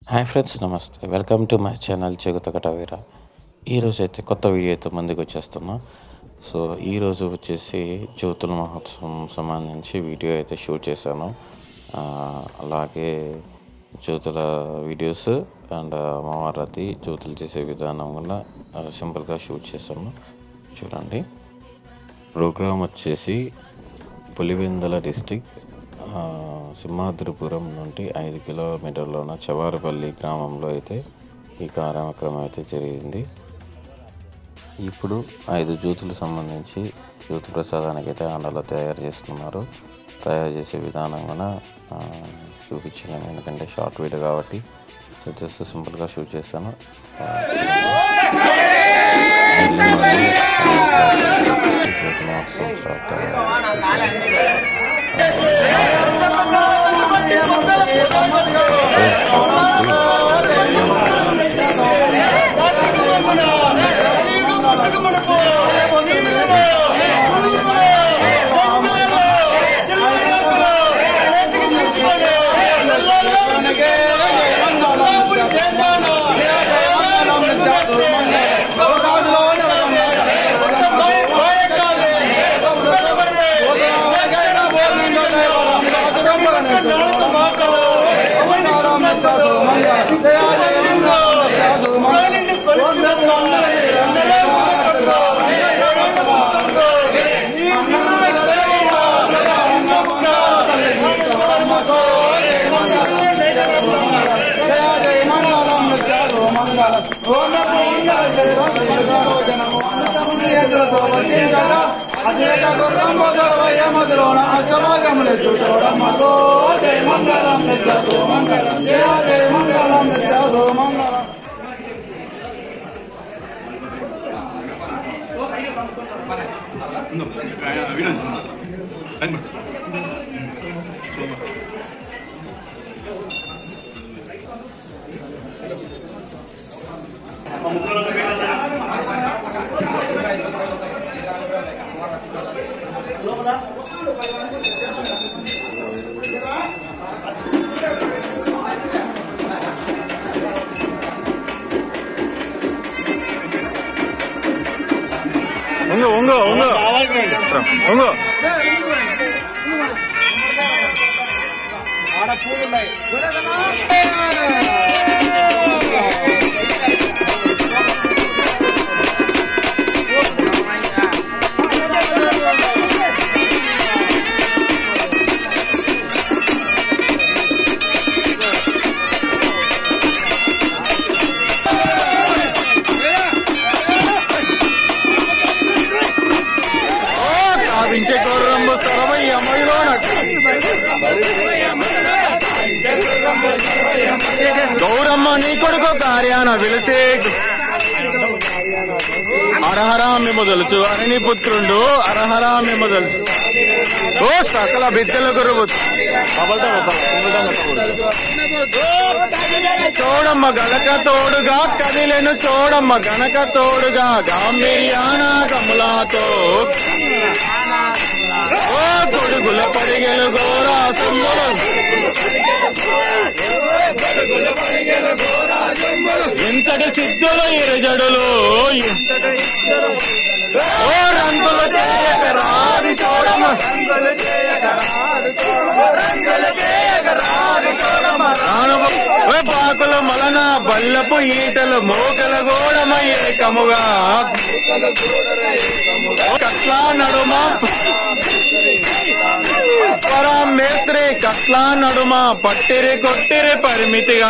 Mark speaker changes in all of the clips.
Speaker 1: hi friends namaste welcome to my channel చెగుత కటవీర ఈరోజు అయితే కొత్త వీడియోతో ముందుకు వచ్చేస్తున్నా సో ఈరోజు వచ్చేసి జ్యోతుల మహోత్సవం సంబంధించి వీడియో అయితే షూట్ చేశాను ఆ, అలాగే జ్యోతుల వీడియోస్ అండ్ అమ్మవారి జ్యోతులు చేసే విధానం కూడా ఆ, సింపుల్గా షూట్ చేశాను చూడండి ప్రోగ్రామ్ వచ్చేసి పులివెందుల డిస్టిక్ ఆ, సింహాద్రిపురం నుండి ఐదు కిలోమీటర్ల ఉన్న చవారపల్లి గ్రామంలో అయితే ఈ కార్యక్రమం అయితే జరిగింది ఇప్పుడు ఐదు జ్యోతులకు సంబంధించి జ్యోతి ప్రసాదానికి అయితే అండలో తయారు చేస్తున్నారు తయారు చేసే విధానం కూడా ఆ, చూపించాను ఎందుకంటే షార్ట్ వీడియో కాబట్టి సో జస్ట్ సింపుల్గా షూట్ చేశాను ఆ, మళ్ళీ మళ్ళీ జ్యోతి మహోత్సవం స్టార్ట్
Speaker 2: ఉంగు ఉంగు ఉంగు ఉంగు కావించే గౌరమ్మ సరవయ్య మహిళ గౌరమ్మ నీ కొడుకు కార్యాన వెళితే అరహరామి మొదలుచు అరణి పుత్రుండు అరహరామి మొదలుచు ఓ సకల బిద్దల గురువు చూడమ్మ గనక తోడుగా కదిలెను చూడమ్మ గనక తోడుగా గాంభీర్యాన కమలాతో ఓ గొడుగుల పడిగెలు గోరా సొమ్ములు ఇంతటి సిద్ధులు ఇరుజడులు ఓ రంగుల చేయక రాది చూడమ్మ రానుబ- ఓ పాకులు మలన బల్లపు ఈటలు మోకల గోడమ ఏకముగా కట్లా నడుమ పరం మేస్త్రి కట్లా నడుమ పట్టిరి కొట్టిరి పరిమితిగా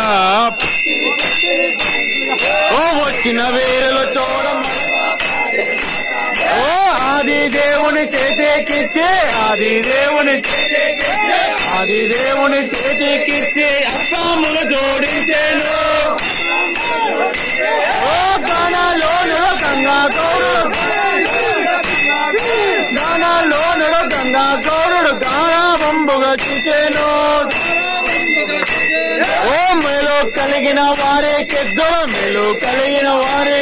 Speaker 2: ఓ వచ్చిన వేరులు చూడమ్మ ఓ ఆది దేవుని చేతికిచ్చి ఆది దేవుని చేతికిచ్చి ఆది దేవుని చేతికిచ్చి అక్కములు జోడించేను ఓ గానాలోను గంగా గౌరుడు గానాలోను గంగా గౌరుడు గానా పంబుగా చూచేను ఓ మేలు కలిగిన వారే కెద్దులు మేలు కలిగిన వారే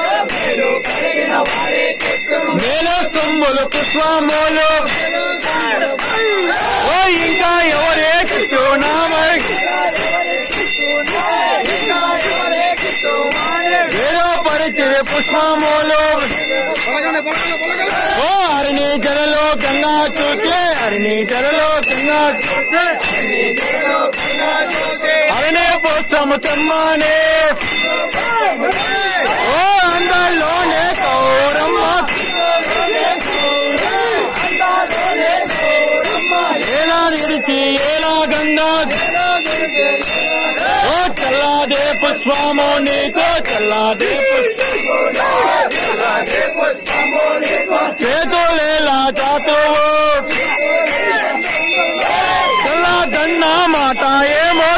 Speaker 2: మేలు సొమ్ములు పుష్పములు ఓ ఇంకా ఎవరే చూనామై పుష్పములు ఓ అరిని జలలో గంగా చూచే అరిని జలలో గంగా చూచే అరిని పుష్పము తెమ్మనే ఓ అందాల్లోనే కౌరమ్మ ఎలా నిడిచి ఎలా గంగా ఓ చల్లాదే పుష్పము నీకు చల్లాదే చేతులేలా చాతువు చల్లాదన్న మాట ఏమో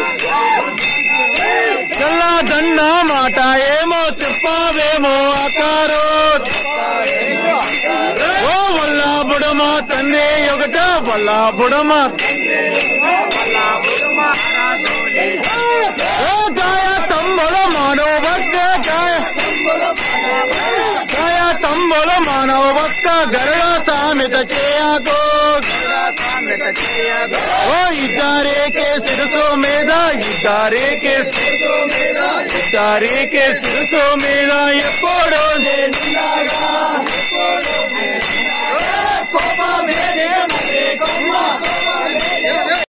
Speaker 2: చల్లాదన్న మాట ఏమో చెప్పావేమో ఆకారో ఓ వల్ల బుడమ తండ్రి ఒకట వల్ల బుడమ ఓ గాయ తమ్ముల మానవ వర్గ గాయ గాయ తమ్ముల మానవ వర్గ గరుడ సామెత చేయకో ఓ ఇద్దరేకే సిరుసు మీద ఇద్దరేకే ఇద్దరేకే సిరుసు మీద ఎప్పుడు